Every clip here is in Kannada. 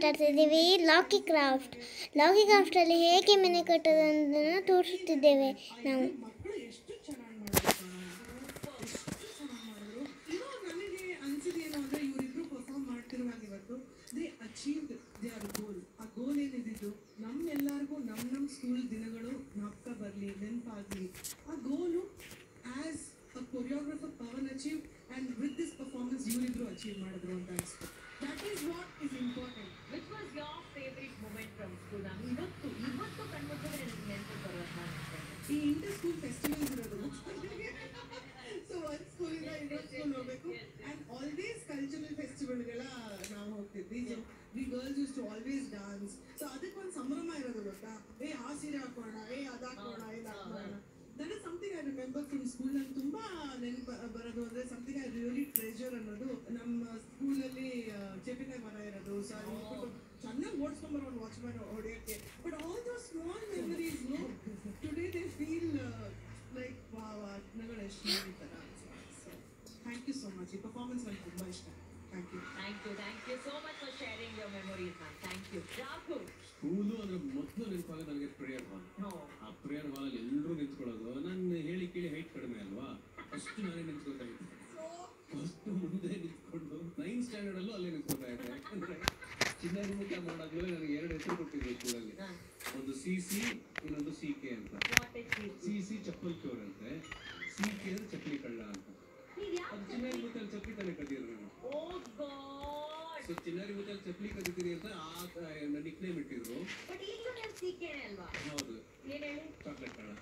ಮಾತಾಡ್ತಿದ್ದೀವಿ ಲಾಕಿ ಕ್ರಾಫ್ಟ್ ಲಾಕಿ ಕ್ರಾಫ್ಟಲ್ಲಿ ಹೇಗೆ ಮನೆ ಕಟ್ಟೋದು ಅನ್ನೋದನ್ನು ತೋರಿಸುತ್ತಿದ್ದೇವೆ ನಾವು ಮಕ್ಕಳು ಎಷ್ಟು ಚೆನ್ನಾಗಿ ಮಾಡಿದ್ರು ಎಷ್ಟು ಚೆನ್ನಾಗಿ ಮಾಡಿದ್ರು ಇವಾಗ ನನಗೆ ಅನ್ಸಿದೇನು ಅಂದ್ರೆ ಇವರಿಬ್ರು ಪರ್ಫಾರ್ಮ್ ಮಾಡ್ತಿರುವಾಗ ಇವತ್ತು they achieved they are goal ಆ ಗೋಲ್ ಏನಿದ್ದು ನಮ್ಮೆಲ್ಲರಿಗೂ ನಮ್ಮ ನಮ್ಮ ಸ್ಕೂಲ್ ದಿನಗಳು ಜ್ಞಾಪಕ ಬರಲಿ ನೆನಪಾಗಲಿ ಆ goal as a choreographer Pavan achieve and with this performance ಇವರಿಬ್ರು ಅಚೀವ್ ಮಾಡಿದ್ರು ಅಂತ ಅನಿಸ್ತು that is what is important which was your favourite moment from school ನಾನು ಇವತ್ತು ಇವತ್ತು ಕಣ್ಮುಚ್ಚಿದ್ರೆ ನನಗೆ ನೆನಪು ಬರೋದು ನಾನು ಈ ಇಂಟರ್ ಸ್ಕೂಲ್ ಫೆಸ್ಟಿವಲ್ಸ್ ಇರೋದು ಸೊ ಒಂದು ಸ್ಕೂಲಿಂದ ಇನ್ನೊಂದು ಸ್ಕೂಲ್ ಹೋಗ್ಬೇಕು ಅಂಡ್ ಆಲ್ವೇಸ್ ಕಲ್ಚರಲ್ ಫೆಸ್ಟಿವಲ್ಗಳ ನಾವು ಹೋಗ್ತಿದ್ವಿ so we girls used to always dance so ಅದಕ್ಕೆ ಒಂದು ಸಂಭ್ರಮ ಇರೋದು ಗೊತ್ತಾ ಏ ಆ ಸೀರೆ ಹಾಕೋಣ ಏ ಅದು ಹಾಕೋಣ ಇದು ಹಾಕೋಣ that is something I remember from school ನಂಗೆ ತುಂಬಾ ನೆನಪು ಬರೋದು ಅಂದ್ರೆ ಸಮಥಿಂಗ್ ಐ ರಿಯಲಿ ಟ್ರೆಜರ್ ಅನ್ನೋದು ನಮ್ಮ ಸ್ಕೂಲಲ್ಲಿ ಚೆಪಿಕಾಯಿ ಮರ ಇರೋದು ಸೊ ಚೆನ್ನಾಗಿ ಓಡಿಸ್ಕೊಂಬರೋ ಒಂದು ವಾಚ್ಮ್ಯಾನ್ ಹೊಡೆಯೋಕ್ಕೆ but all those small memories no today they feel like ವಾಗ್ನಗಳು ಎಷ್ಟು ಈ ಥರ ಥ್ಯಾಂಕ್ ಯು ಸೋ ಮಚ್ ಈ ಪರ್ಫಾರ್ಮೆನ್ಸ್ ನನಗೆ ತುಂಬ ಇಷ್ಟ thank you thank you thank you so much for sharing your memories ma'am thank you Rahul school ಅಂದ್ರೆ ಮೊದಲು ನೆನಪಾಗ ನನಗೆ ಪ್ರೇಯರ್ ಹಾಲ್ ನೋ ಆ ಪ್ರೇಯರ್ ಹಾಲ್ ಎಲ್ಲರೂ ನಿಂತ್ಕೊಳ್ಳೋದು ನಾನು ಹೇಳಿ ಕೇಳಿ ಹೈಟ್ ಕಡಿಮೆ ಅಲ್ವಾ ಅಷ್ಟು ನಾನೇ ನಿಂತ್ಕೊಳ್ತಾಯಿದ್ದೆ ಫಸ್ಟ್ ಮುಂದೆ ನಿಂತ್ಕೊಂಡು ನೈನ್ ಸ್ಟ್ಯಾಂಡರ್ಡ್ ಅಲ್ಲೂ ಅಲ್ಲೇ ನಿಂತ್ಕೊಳ್ತಾ ಇದ್ದೆ ಯಾಕಂದ್ರೆ ಚಿನ್ನರಿಮುಖ ಮಾಡಾಗ್ಲೂ ನನಗೆ ಎರಡು ಹೆಸರು ಕೊಟ್ಟಿದ್ರು ಸ್ಕೂಲಲ್ಲಿ ಒಂದು ಸಿ ಸಿ ಇನ್ನೊಂದು ಸಿ ಕೆ ಅಂತ what is this C C ಚಪ್ಪಲ್ ಚೋರ್ ಅಂತೆ ಸಿ ಕೆ ಅಂದ್ರೆ ಚಪ್ಪಲಿ ಕಳ್ಳ ಅಂತ ನೀವು ಅದು ಯಾಕೆ ಚಿನ್ನರಿಮುಖಲ್ಲಿ ಚಪ್ಪಲಿ ತಾನೇ ಕದಿದ್ರು ನಾನು ಓ ಗಾಡ್ ಸೊ ಚಿನ್ನರಿಮುಖಲ್ಲಿ ಚಪ್ಪಲಿ ಕದಿತೀರಿ ಅಂತ ಆ ನಿಕ್ ನೇಮ್ ಇಟ್ಟಿದ್ರು ಬಟ್ ಈಗಲೂ ನೀವು ಸಿಕ್ಕೇನೆ ಅಲ್ವಾ ಹೌದು ಏನ್ ಹೇಳಿ ಚಾಕ್ಲೇಟ್ ಕಳ್ಳ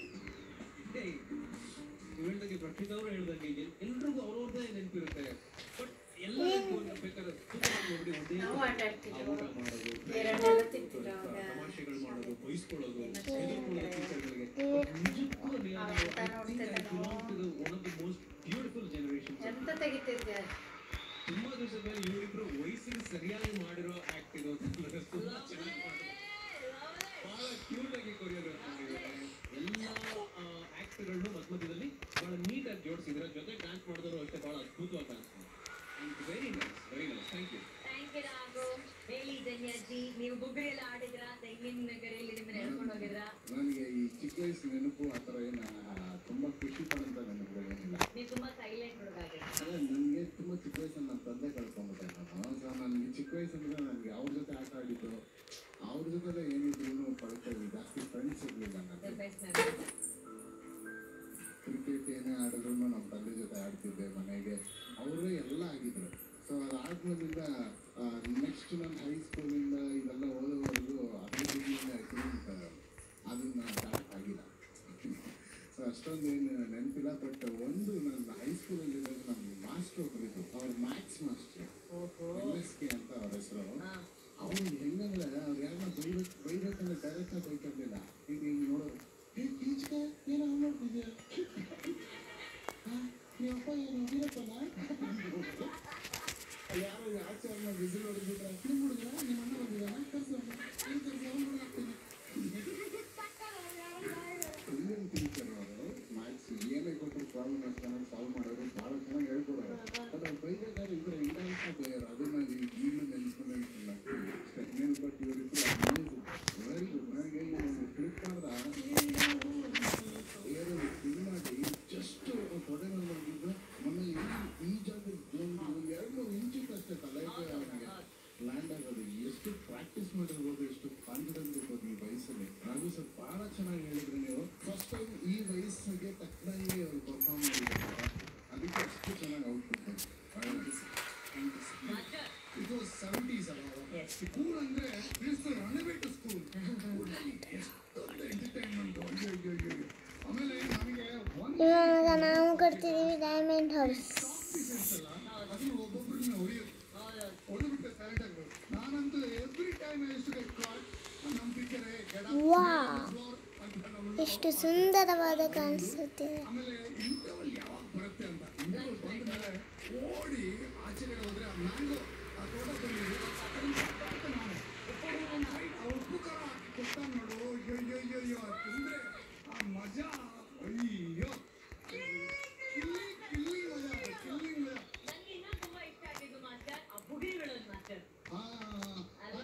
ಹೇಳ್ದಂಗೆ ಪ್ರಕ್ಷಿತ್ ಅವರು ಹೇಳ್ದಂಗೆ ಎಲ್- ಎಲ್ರಿಗೂ ಅವ್ರವ್ರದ್ದೇ ನೆನಪಿರುತ್ತೆ ಬಟ್ ಎಲ್ಲ ಬೇಕಾದ್ರೆ ನೋಡಿ ಒಂದೇ ನಾವು ಆಟ ಆ ಆಡ್ತಿದ್ವಿ ಊಟ ಮಾಡೋದು ಬೇರೆಯವರೆಲ್ಲ ತಿಂತಿದ್ರು ಅವಾಗ. ತಮಾಷೆಗಳು ಮಾಡೋದು ಬೈಸ್ಕೊಳ್ಳೋದು ಮತ್ತೆ ಹೆದರ್ಕೊಳ್ಳೋದು ಟೀಚರ್ಗಳಿಗೆ ನಿಜಕ್ಕೂ ನೀವು ಆ ಊಟ ನೋಡ್ತಿದ್ದೆ ನಾವು. One of the most beautiful generation ಎಂತ ತೆಗಿತಿದ್ದೆ ತುಂಬಾ ದಿವಸದ ಮೇಲೆ ಇವರಿಬ್ರು ವಯಸ್ಸಿಗೆ ಸರಿಯಾಗಿ ಮಾಡಿರೋ ಆಕ್ಟ್ ಇದು ಅಂತ ನನಗೆ ತುಂಬಾ ಚೆನ್ನಾಗಿ ಮಾಡಿದ್ರು ಬಹಳ ಕ್ಯೂಟ್ ಆಗಿ ಕೊರಿಯೋಗ್ರಾಫ್ ಮಾಡಿದ್ದಾರೆ ಎಲ್ಲ ಆಕ್ಟ್ಗಳನ್ನು ಮಧ್ಯ ಮಧ್ಯದಲ್ಲಿ ಬಹಳ ನೀಟಾಗಿ ಜೋಡಿಸಿದ್ರೆ ಜೊತೆ ಡ್ಯಾನ್ಸ್ ಮಾಡಿದವರು ಅಷ್ಟೇ ಬಹಳ ಅದ್ಭುತವಾಗಿ dance very nice very nice thank you thank you Raghu ಹೇಳಿ ಧನ್ಯಾಜಿ ನೀವು ಗುಗ್ರಿ ಎಲ್ಲ ಆಡಿದ್ರ ತೆಂಗಿನ ಗರಿಯಲ್ಲಿ ನಿಮ್ಮನ್ನ ಹೇಳ್ಕೊಂಡು ಹೋಗಿದ್ರ ನನಗೆ ಈ ಚಿಕ್ಕ ವಯಸ್ಸು ನೆನಪು ಆ ಥರ ಏನು ತುಂಬ ಖುಷಿ ಪಡೋಂಥ ನೆನಪುಗಳೇನಿಲ್ಲ ನೀವು ತುಂಬಾ ಸೈಲೆಂಟ್ ಹುಡುಗಾಗಿದ್ರ ಅದೇ ನನಗೆ ತುಂಬ ಚಿಕ್ಕ ವಯಸ್ಸಲ್ಲಿ ನನ್ನ ತಂದೆ ಕಳ್ಕೊಂಬಿಟ್ಟೆ ನಾನು ಸೊ ನನಗೆ ಚಿಕ್ಕ ವಯಸ್ಸಂದ್ರೆ ನನಗೆ ಅವ್ರ ಜೊತೆ ಆಟ ಆಡಿದ್ದು ಅವ್ರ ಜೊತೆ ಏನಿದ್ರು ಪಡ್ತಾ ಇದ್ವಿ ಜಾಸ್ತಿ ಫ್ರೆಂಡ್ಸ್ ಇರಲಿಲ್ಲ ನನಗೆ ಬೆಸ್ಟ್ ಮೆಮೊರಿ ಕ್ರಿಕೆಟ್ ಏನೇ ಆಡಿದ್ರು ನಮ್ಮ ತಂದೆ ಜೊತೆ ಆಡ್ತಿದ್ದೆ ಮನೆಗೆ ಅವರೇ ಎಲ್ಲ ಆಗಿದ್ರು ಸೊ ಅದಾದ್ಮೇಲಿಂದ ನೆಕ್ಸ್ಟ್ ನನ್ನ ಹೈಸ್ಕೂಲಿಂದ ಇದೆಲ್ಲ ಓದೋವರೆಗೂ ಅಭಿವೃದ್ಧಿಯಿಂದ ಅದನ್ನ ದಾಟ್ ಆಗಿಲ್ಲ ಸೊ ಅಷ್ಟೊಂದು ಏನು ನೆನಪಿಲ್ಲ ಬಟ್ ಒಂದು ನನ್ನ ಹೈಸ್ಕೂಲಲ್ಲಿ ನಮ್ಮ ಮಾಸ್ಟರ್ ಒಬ್ಬರಿದ್ರು ಅವ್ರ maths master L S K ಅಂತ ಅವ್ರ ಹೆಸರು ಅವ್ರು ಹೆಂಗಂದ್ರೆ ಅವ್ರು ಯಾರನ್ನ ಬೈಬೇಕು ಬೈಬೇಕಂದ್ರೆ ಡೈರೆಕ್ಟ್ ಆಗಿ ಬೈತಿರ್ಲಿಲ್ಲ ಈಗ ಹಿಂಗೆ ನೋಡೋರು ಏ ಟೀಚರ್ ಏನೋ ಮಾಡ್ತಿದ್ಯಾ ನಿಮ್ಮ ಅಪ್ಪ ಏನು ವೀರಪ್ಪನ ಯಾರೋ ಆಚಾರ್ಯ ಬಿಸಿಲು ಹೊಡೆದ್ಬಿಟ್ರೆ ನಿಮ್ಮ ಹುಡುಗ ನಿಮ್ಮ ಅಣ್ಣ ಬಂದಿದ್ದಾನ ಕರ್ಸು ಏನು ಕರ್ಸು ಅವ್ನು ಹುಡುಗ ಆಗ್ತೀನಿ ಇಂಡಿಯನ್ ಟೀಚರ್ ಅವರು ಮ್ಯಾಥ್ಸ್ ಏನೇ ಕೊಟ್ಟರು ಪ್ರಾಬ್ಲಮ್ ಚೆನ್ನಾಗಿ ಸಾಲ್ವ್ ಮಾಡೋರು ಭಾಳ ಚೆನ್ನಾಗಿ ಹೇಳ್ಕೊಡೋರು ಬಟ್ ಅವ್ರು ಬೈಬೇಕಾದ್ರೆ ಇಬ್ಬರು ಇಂಟರ್ನೆಟ್ ಪ್ಲೇಯರ್ ಅದನ್ನ ಈಗಲೂ ನೆನೆಸ್ಕೊಂಡು ಇನ್ನೇನು ಬಟ್ ಇವರಿಬ್ಬರು ವೆರಿ ಗುಡ್ ನನಗೆ ಕ್ಲಿಕ್ ಮಾಡಿದ್ರೆ ಏನೋ ಇದು ಮಾಡಿ ಜಸ್ಟ್ ತೊಡೆ ಮೇಲೆ ಬಂದಿದ್ದು ಮೊನ್ನೆ ಈ ಈ ಜಾಗ ಒಂದು ಎರಡು ಮೂರು ಇಂಚಿತ್ತು ಅಷ್ಟೇ ತಲೆಗೆ ಅವನಿಗೆ ಲ್ಯಾಂಡ್ ಆಗೋದು ಎಷ್ಟು ಪ್ರಾಕ್ಟೀಸ್ ಮಾಡಿರ್ಬೋದು ಎಷ್ಟು ಕಾನ್ಫಿಡೆನ್ಸ್ ಇರ್ಬೋದು ಈ ವಯಸ್ಸಲ್ಲಿ ರಾಘು ಸರ್ ಭಾಳ ಚೆನ್ನಾಗಿ ಹೇಳಿದ್ರಿ ನೀವು ಫಸ್ಟ್ ಟೈಮ್ ಈ ವಯಸ್ಸಿಗೆ ತಕ್ಕನಾಗಿ ಅವ್ರು ಪರ್ಫಾರ್ಮ್ ಮಾಡಿದ್ದಾರೆ ಅದಕ್ಕೆ ಅಷ್ಟು ಚೆನ್ನಾಗಿ ಔಟ್ಪುಟ್ ಇದು ಸೆವೆಂಟೀಸ್ ಅಲ್ಲ ಸ್ಕೂಲ್ ಅಂದ್ರೆ ರಣಬೇಟ ಸ್ಕೂಲ್ ಎಷ್ಟೊಂದು ಎಂಟರ್ಟೈನ್ಮೆಂಟ್ ಅಯ್ಯೋ ಅಯ್ಯೋ ಅಯ್ಯೋ ಆಮೇಲೆ ನಮಗೆ ಒಂದು ಇವಾಗ ನಾವು ಕಟ್ತಿದ್ದೀವಿ ಡೈಮಂಡ್ ಹೌಸ್ ಪ್ರಾಕ್ಟೀಸ್ ಇರ್ತಲ್ಲ ಅದನ್ನ ಒಬ್ಬೊಬ್ಬರನ್ನ ಹೊಡೆಯೋದು ಹೊಡೆದ್ಬಿಟ್ಟೆ ಸೈಲೆಂಟ್ ಆಗ್ಬೋದು ನಾನಂತೂ ಎವ್ರಿ ಟೈಮ್ ಎಷ್ಟು ಕಾಲ್ ನಮ್ಮ ಟೀಚರೇ ಗೆಡ ವಾವ್ ಅಂತ ನಮ್ಮನ್ನು ಎಷ್ಟು ಸುಂದರವಾದ ಕಾಣಿಸುತ್ತಿದೆ ಆಮೇಲೆ ಇಂಟರ್ವಲ್ ಯಾವಾಗ ಬರುತ್ತೆ ಅಂತ ಇಂಟರ್ವಲ್ ಬಂದ ಮೇಲೆ ಓಡಿ ಆಚೆಗಡೆ ಹೋದ್ರೆ ಆ ಮ್ಯಾಂಗೋ ಆ ತೋಟ ತಂದಿದ್ದು ಅದನ್ನ ತಪ್ಪಾಡ್ತೆ ನಾನು ಆ ಉಪ್ಪು ಖಾರ ಹಾಕಿ ಕೊಡ್ತಾನೆ ನೋಡು ಅಯ್ಯೋ ಅಯ್ಯೋ ಅಯ್ಯೋ ಅಯ್ಯೋ ಅದು ತಿಂದ್ರೆ ಆ ಮಜಾ ಅಯ್ಯೋ ಕಿಲ್ಲಿಂಗ್ ಕಿಲ್ಲಿಂಗ್ ಮಜಾ ಕಿಲ್ಲಿಂಗ್ ಮಜಾ ನನಗೆ ಇನ್ನೂ ತುಂಬಾ ಇಷ್ಟ ಆಗಿದ್ದು ಮಾಸ್ಟರ್ ಆ ಬುಗಿಗಳು ಮಾಸ್ಟರ್ ಆ,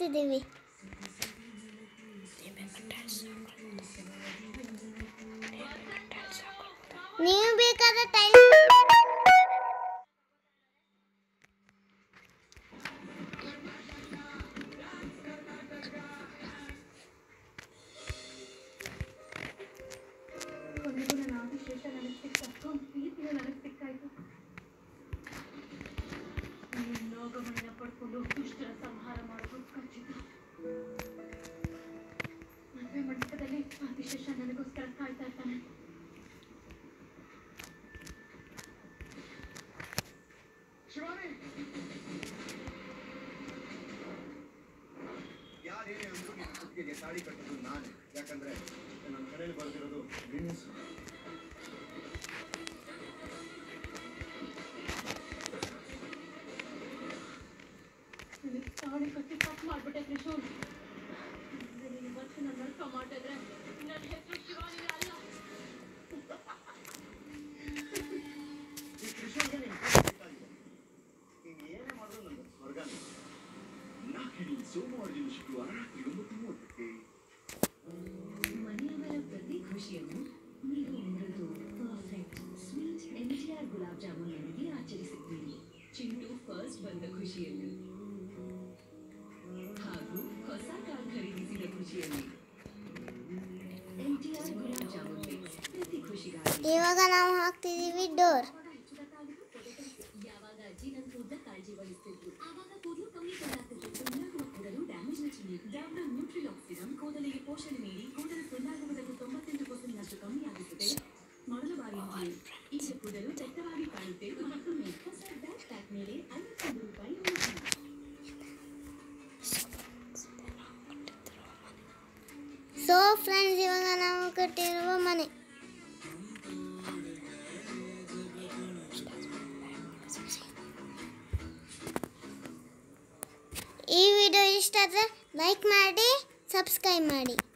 ಹಾಕ್ತಿದ್ದೀವಿ ನೀವು ಬೇಕಾದ್ರೆ ಟೈಮ್ ಕೊನೆಗೂ ನನ್ನ ಆದಿಶೇಷ ನನಗೆ ಸಿಕ್ಕ ಪ್ರೀತಿನೂ ನನಗೆ ಸಿಕ್ಕಾಯ್ತು ನೀನು ಲೋಕವನ್ನ ಪಡ್ಕೊಂಡು ದುಷ್ಟರ ಸಂಹಾರ ಮಾಡೋದು ಖಚಿತ ಮದುವೆ ಮಂಟಪದಲ್ಲಿ ಆದಿಶೇಷ ನನಗೋಸ್ಕರ ಕಾಯ್ತಾ ಇರ್ತಾನೆ ಯಾರೇನೇ ಅಂದ್ರೂ ನಿನ್ನ ಕುತ್ತಿಗೆಗೆ ತಾಳಿ ಕಟ್ಟೋದು ನಾನೇ ಯಾಕಂದ್ರೆ ನನ್ನ ಕಡೆಯಲ್ಲಿ ಬರ್ತಿರೋದು ನಿನ್ನ ಹೆಸರು. ನನಗೆ ತಾಳಿ ಕಟ್ಟಿ ಕಟ್ ಮಾಡ್ಬಿಟ್ಟೆ ತ್ರಿಶೂಲ್ ನೀನು ಇವತ್ತು ನನ್ನ ಅರ್ಥ ಮಾಡಿದ್ರೆ ನನ್ನ ಹೆಸರು ಶಿವಾನಿ ಅಲ್ಲ ಈ ತ್ರಿಶೂಲ್ಗೆ ನೀನು ಬೇಕಾಗಿದೆ. ನೀನು ಏನೇ ಮಾಡಿದ್ರು ನನ್ನ ಸ್ವರ್ಗನೇ ನಾಕಿಡಿ ಸೋಮವಾರದಿಂದ ಶುಕ್ರವಾರ ರಾತ್ರಿ ಒಂಬತ್ತು ಮೂವತ್ತಕ್ಕೆ ಮನೆಯವರ ಪ್ರತಿ ಖುಷಿಯನ್ನು ನೀವು ಮೃದು perfect sweet N T R gulab jamun ನನಗೆ ಆಚರಿಸಿದ್ದೀರಿ ಚಿಂಟು ಫಸ್ಟ್ ಬಂದ ಖುಷಿಯಲ್ಲಿ ಹಾಗೂ ಹೊಸ ಕಾರ್ ಖರೀದಿಸಿದ ಖುಷಿಯಲ್ಲಿ N T R gulab jamun mix ಪ್ರತಿ ಖುಷಿಗಾಗಿ ಇವಾಗ ನಾವು ಹಾಕ್ತಿದ್ದೀವಿ ಡೋರ್ ಯಾವಾಗ ಅಜ್ಜಿ ನನ್ನ ಕೂದಲ ಕಾಳಜಿ ವಹಿಸ್ತಿದ್ರು ಆವಾಗ ಕೂದಲು ಕಮ್ಮಿ ಕಲಾಗ್ತಿದ್ರು ಸುಳ್ಳಾಗುವ ಕೂದಲು ಡ್ಯಾಮೇಜ್ ನ ಚಿಹ್ನೆ ಡಾಬ್ನ ನ್ಯೂಟ್ರಿಲಾಕ್ ಸಿರಮ್ ಕೂದಲಿಗೆ ಪೋಷಣೆ ನೀಡಿ ಕೂದಲು ಸುಳ್ಳಾಗುವುದನ್ನು ತೊಂಬತ್ತೆಂಟು ಪರ್ಸೆಂಟ್ನಷ್ಟು ಕಮ್ಮಿ ಆಗುತ್ತದೆ ಮೊದಲ ಬಾರಿ ಈಗ ಕೂದಲು ದಟ್ಟವಾಗಿ ಕಾಣುತ್ತೆ ಮತ್ತೊಮ್ಮೆ ಹೊಸ ಬ್ಯಾಕ್ ಪ್ಯಾಕ್ ಮೇಲೆ ಐವತ್ತೊಂದು ರೂಪಾಯಿ ಉಳಿಸಿ ಸೊ ಫ್ರೆಂಡ್ಸ್ ಇವಾಗ ನಾವು ಕಟ್ಟಿರುವ ಮನೆ ಈ ವಿಡಿಯೋ ಇಷ್ಟ ಆದರೆ ಲೈಕ್ ಮಾಡಿ ಸಬ್ಸ್ಕ್ರೈಬ್ ಮಾಡಿ